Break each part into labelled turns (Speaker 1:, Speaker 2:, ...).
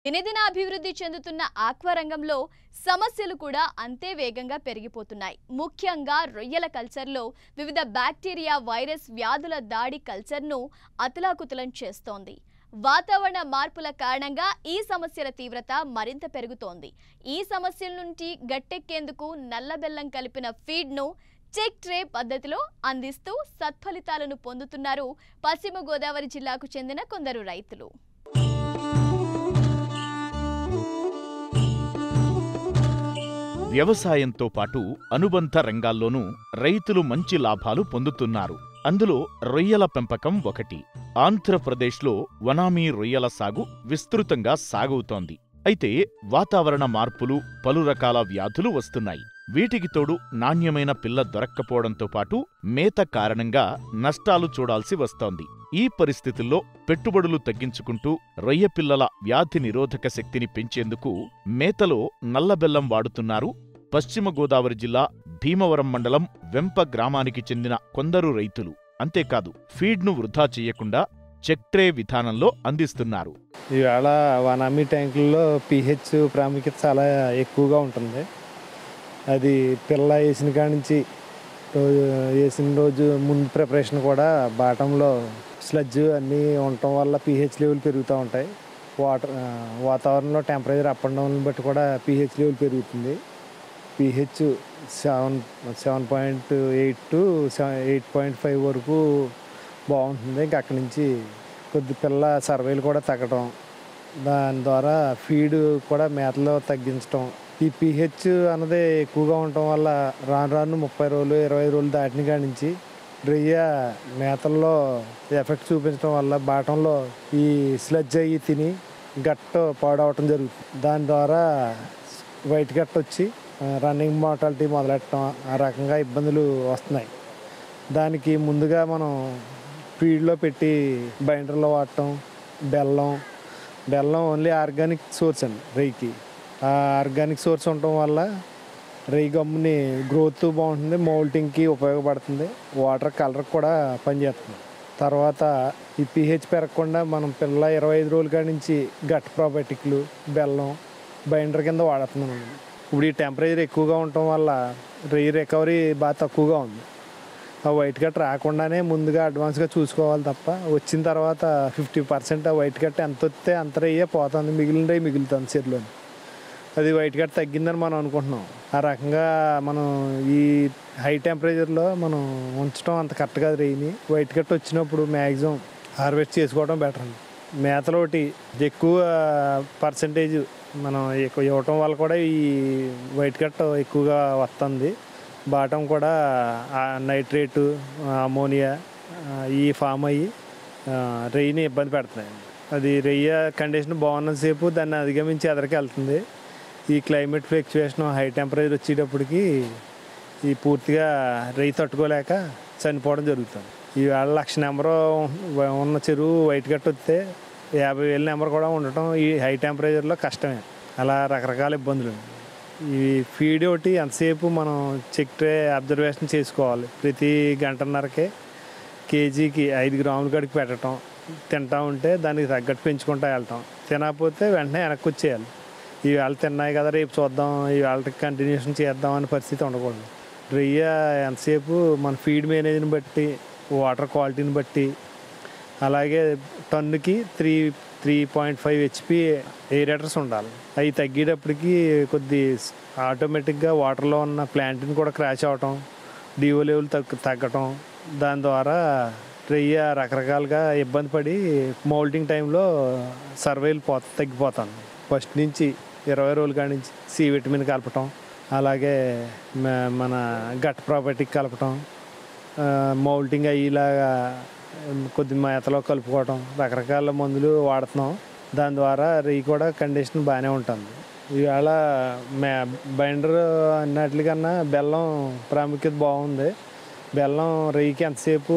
Speaker 1: దినదిన అభివృద్ధి చెందుతున్న ఆక్వా రంగంలో సమస్యలు కూడా అంతే వేగంగా పెరిగిపోతున్నాయి ముఖ్యంగా రొయ్యల కల్చర్లో వివిధ బ్యాక్టీరియా వైరస్ వ్యాధుల దాడి కల్చర్ను అతలాకుతలం చేస్తోంది వాతావరణ మార్పుల కారణంగా ఈ సమస్యల తీవ్రత మరింత పెరుగుతోంది ఈ సమస్యల నుండి గట్టెక్కేందుకు నల్లబెల్లం కలిపిన ఫీడ్ను చెక్ ట్రే పద్ధతిలో అందిస్తూ సత్ఫలితాలను పొందుతున్నారు పశ్చిమ గోదావరి జిల్లాకు చెందిన కొందరు రైతులు
Speaker 2: వ్యవసాయంతో పాటు అనుబంధ రంగాల్లోనూ రైతులు మంచి లాభాలు పొందుతున్నారు అందులో రొయ్యల పెంపకం ఒకటి ఆంధ్రప్రదేశ్లో వనామీ రొయ్యల సాగు విస్తృతంగా సాగుతోంది అయితే వాతావరణ మార్పులు పలు రకాల వ్యాధులు వస్తున్నాయి వీటికి తోడు నాణ్యమైన పిల్ల దొరక్కపోవడంతో పాటు మేత కారణంగా నష్టాలు చూడాల్సి వస్తోంది ఈ పరిస్థితుల్లో పెట్టుబడులు తగ్గించుకుంటూ రొయ్య పిల్లల వ్యాధి నిరోధక శక్తిని పెంచేందుకు మేతలో నల్లబెల్లం వాడుతున్నారు పశ్చిమ గోదావరి జిల్లా భీమవరం మండలం వెంప గ్రామానికి చెందిన కొందరు రైతులు అంతేకాదు ఫీడ్ను వృధా చేయకుండా చెక్ట్రే విధానంలో అందిస్తున్నారు
Speaker 3: ఈవేళ వనామీ ట్యాంకుల్లో పిహెచ్ ప్రాముఖ్యత చాలా ఎక్కువగా ఉంటుంది అది పిల్ల వేసిన కాడి నుంచి రోజు వేసిన రోజు ముందు ప్రిపరేషన్ కూడా బాటంలో స్లడ్జ్ అన్నీ ఉండటం వల్ల పిహెచ్ లెవెల్ పెరుగుతూ ఉంటాయి వాటర్ ఆ, వాతావరణంలో టెంపరేచర్ అప్ అండ్ డౌన్ బట్టి కూడా పిహెచ్ లెవెల్ పెరుగుతుంది pH seven seven point eight to eight point five వరకు బాగుంటుంది ఇంకా అక్కడి నుంచి కొద్ది పిల్ల సర్వేలు కూడా తగ్గడం దాని ద్వారా ఫీడ్ కూడా మేతలో తగ్గించడం ఈ పిహెచ్ అన్నది ఎక్కువగా ఉండటం వల్ల రాను రాను ముప్పై రోజులు ఇరవై రోజులు దాటిన కాడి నుంచి రొయ్య మేతల్లో ఎఫెక్ట్ చూపించడం వల్ల బాటంలో ఈ స్లెడ్జ్ అయ్యి తిని గట్ట పాడవటం జరుగుతుంది దాని ద్వారా వైట్ గట్ట వచ్చి రన్నింగ్ మోటాలిటీ మొదలెట్టడం ఆ రకంగా ఇబ్బందులు వస్తున్నాయి దానికి ముందుగా మనం ఫీడ్లో పెట్టి బైండర్లో వాడటం బెల్లం బెల్లం ఓన్లీ ఆర్గానిక్ సోర్స్ అండి రైకి ఆ ఆర్గానిక్ సోర్స్ ఉండటం వల్ల రై గమ్ముని గ్రోత్ బాగుంటుంది మౌల్టింగ్కి ఉపయోగపడుతుంది వాటర్ కలర్ కూడా పనిచేస్తుంది తర్వాత ఈ పిహెచ్ పెరగకుండా మనం పిల్ల ఇరవై ఐదు రోజుల కాడి నుంచి గట్ ప్రాబయోటిక్లు బెల్లం బైండర్ కింద వాడుతున్నాం ఇప్పుడు ఈ టెంపరేచర్ ఎక్కువగా ఉండటం వల్ల రై రికవరీ బాగా తక్కువగా ఉంది ఆ వైట్ కట్ రాకుండానే ముందుగా అడ్వాన్స్గా చూసుకోవాలి తప్ప వచ్చిన తర్వాత ఫిఫ్టీ పర్సెంట్ ఆ వైట్ కట్ ఎంత వస్తే అంత రయ్యే పోతుంది మిగిలిన రయ్యి మిగులుతుంది చెరులోని అది వైట్ కట్ తగ్గిందని మనం అనుకుంటున్నాం ఆ రకంగా మనం ఈ హై టెంపరేచర్లో మనం ఉంచడం అంత కరెక్ట్ కాదు రేయిని వైట్ కట్ వచ్చినప్పుడు మ్యాక్సిమం హార్వెస్ట్ చేసుకోవడం బెటర్ అండి మేతలోటి ఎక్కువ పర్సంటేజ్ మనం ఎక్కువ ఇవ్వటం వల్ల కూడా ఈ వైట్ కట్ ఎక్కువగా వస్తుంది బాటం కూడా ఆ నైట్రేటు అమోనియా ఆ, ఈ ఫామ్ అయ్యి ఆ, రెయ్యిని ఇబ్బంది పెడుతున్నాయి అది రెయ్య కండిషన్ బాగున్నంతసేపు దాన్ని అధిగమించి ఎదరికి వెళ్తుంది ఈ క్లైమేట్ ఫ్లక్చువేషన్ హై టెంపరేచర్ వచ్చేటప్పటికి ఈ పూర్తిగా రెయ్యి తట్టుకోలేక చనిపోవడం జరుగుతుంది ఈవేళ లక్ష నెంబరు ఉన్న చెరువు వైట్ కట్ వస్తే యాభై వేల నెంబర్ కూడా ఉండటం ఈ హై టెంపరేచర్లో కష్టమే అలా రకరకాల ఇబ్బందులు ఈ ఫీడ్ ఒకటి ఎంతసేపు మనం చెక్ ట్రే అబ్జర్వేషన్ చేసుకోవాలి ప్రతి గంటన్నరకే కేజీకి ఐదు గ్రాముల కడికి పెట్టడం తింటా ఉంటే దానికి తగ్గట్టు పెంచుకుంటా వెళ్ళటం తినకపోతే వెంటనే వెనక్కి వచ్చేయాలి ఈవేళ తిన్నాయి కదా రేపు చూద్దాం ఈవేళకి కంటిన్యూషన్ చేద్దాం అనే పరిస్థితి ఉండకూడదు రొయ్య ఎంతసేపు మన ఫీడ్ మేనేజ్ని బట్టి వాటర్ క్వాలిటీని బట్టి అలాగే టన్నుకి three three point five HP aerators ఉండాలి అవి తగ్గేటప్పటికి కొద్ది ఆటోమేటిక్గా వాటర్లో ఉన్న ప్లాంట్ని కూడా క్రాష్ అవటం డివో లెవెల్ తగ్గ తగ్గటం దాని ద్వారా రొయ్య రకరకాలుగా ఇబ్బంది పడి మౌల్టింగ్ టైంలో సర్వేలు పో తగ్గిపోతాను ఫస్ట్ నుంచి ఇరవై రోజుల కాడి నుంచి సి విటమిన్ కలపటం అలాగే మ- మన గట్ ప్రాపర్టీకి కలపటం ఆ, మౌల్టింగ్ అయ్యేలాగా కొద్ది మేతలో కలుపుకోవటం రకరకాల మందులు వాడుతున్నాం దాని ద్వారా రెయ్యి కూడా కండిషన్ బాగానే ఉంటుంది ఇవాళ మే బైండర్ అన్నట్లకన్నా బెల్లం ప్రాముఖ్యత బాగుంది బెల్లం రెయ్యికి ఎంతసేపు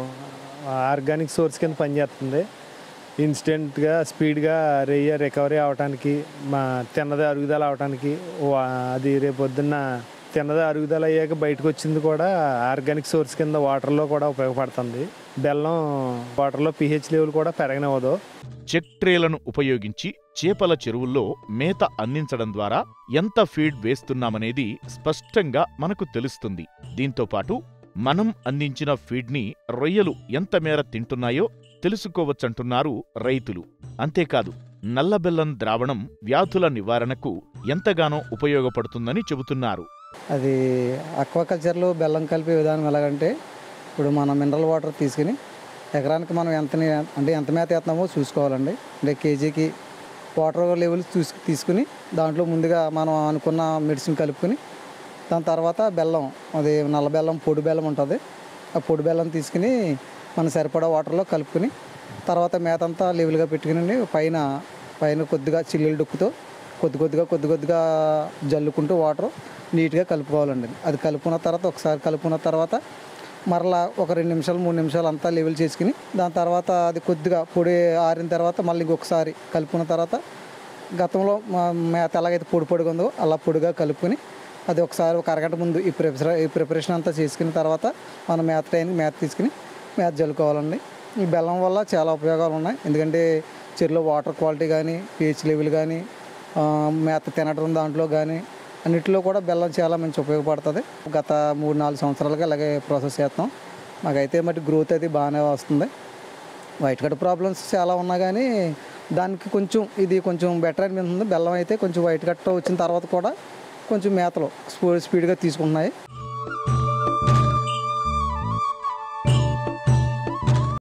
Speaker 3: ఆర్గానిక్ సోర్స్ కింద పనిచేస్తుంది ఇన్స్టెంట్గా స్పీడ్గా రెయ్య రికవరీ అవడానికి మా తిన్నది అరుగుదల అవడానికి వా- అది రేపు పొద్దున్న తిన్నది అరుగుదల అయ్యాక బయటకు వచ్చింది కూడా ఆర్గానిక్ సోర్స్ కింద వాటర్లో కూడా ఉపయోగపడుతుంది బెల్లం వాటర్లో పిహెచ్ లెవెల్ కూడా పెరగనివ్వదు
Speaker 2: చెక్ ట్రేలను ఉపయోగించి చేపల చెరువుల్లో మేత అందించడం ద్వారా ఎంత ఫీడ్ వేస్తున్నామనేది స్పష్టంగా మనకు తెలుస్తుంది దీంతోపాటు మనం అందించిన ఫీడ్ని రొయ్యలు ఎంత మేర తింటున్నాయో తెలుసుకోవచ్చంటున్నారు రైతులు అంతేకాదు నల్లబెల్లం ద్రావణం వ్యాధుల నివారణకు ఎంతగానో ఉపయోగపడుతుందని చెబుతున్నారు
Speaker 4: అది అక్వాకల్చర్లో బెల్లం కలిపే విధానం ఎలాగంటే ఇప్పుడు మనం మినరల్ వాటర్ తీసుకుని ఎకరానికి మనం ఎంత నీ- అంటే ఎంత మేత వేస్తున్నామో చూసుకోవాలండి అంటే కేజీకి వాటర్ లెవెల్ చూసి తీసుకుని దాంట్లో ముందుగా మనం అనుకున్న మెడిసిన్ కలుపుకొని దాని తర్వాత బెల్లం అది నల్ల బెల్లం పొడి బెల్లం ఉంటుంది ఆ పొడి బెల్లం తీసుకుని మన సరిపడా వాటర్లో కలుపుకొని తర్వాత మేత అంతా లెవెల్గా పెట్టుకుని పైన పైన కొద్దిగా చిల్లులు డొక్కుతో కొద్ది కొద్దిగా కొద్ది కొద్దిగా జల్లుకుంటూ వాటర్ నీట్గా కలుపుకోవాలండి అది కలుపుకున్న తర్వాత ఒకసారి కలుపుకున్న తర్వాత మరలా ఒక రెండు నిమిషాలు మూడు నిమిషాలు అంతా లెవెల్ చేసుకుని దాని తర్వాత అది కొద్దిగా పొడి ఆరిన తర్వాత మళ్ళీ ఇంకొకసారి కలుపుకున్న తర్వాత గతంలో మా మేత ఎలాగైతే పొడి పొడిగా ఉందో అలా పొడిగా కలుపుకొని అది ఒకసారి ఒక అరగంట ముందు ఈ ప్రిపరేషన్ ఈ ప్రిపరేషన్ అంతా చేసుకున్న తర్వాత మనం మేత టైంకి మేత తీసుకుని మేత జల్లుకోవాలండి ఈ బెల్లం వల్ల చాలా ఉపయోగాలు ఉన్నాయి ఎందుకంటే చెరువులో వాటర్ క్వాలిటీ కానీ పీహెచ్ లెవెల్ కానీ ఆ, మేత తినడం దాంట్లో కానీ అన్నిటిలో కూడా బెల్లం చాలా మంచి ఉపయోగపడుతుంది గత మూడు నాలుగు సంవత్సరాలుగా ఇలాగే ప్రాసెస్ చేస్తాం మాకైతే మట్టి గ్రోత్ అది బాగానే వస్తుంది వైట్ కట్ ప్రాబ్లమ్స్ చాలా ఉన్నా కానీ దానికి కొంచెం ఇది కొంచెం బెటర్ అనిపిస్తుంది బెల్లం అయితే కొంచెం వైట్ కట్ వచ్చిన తర్వాత కూడా కొంచెం మేతలు స్పీ- స్పీడ్గా తీసుకుంటున్నాయి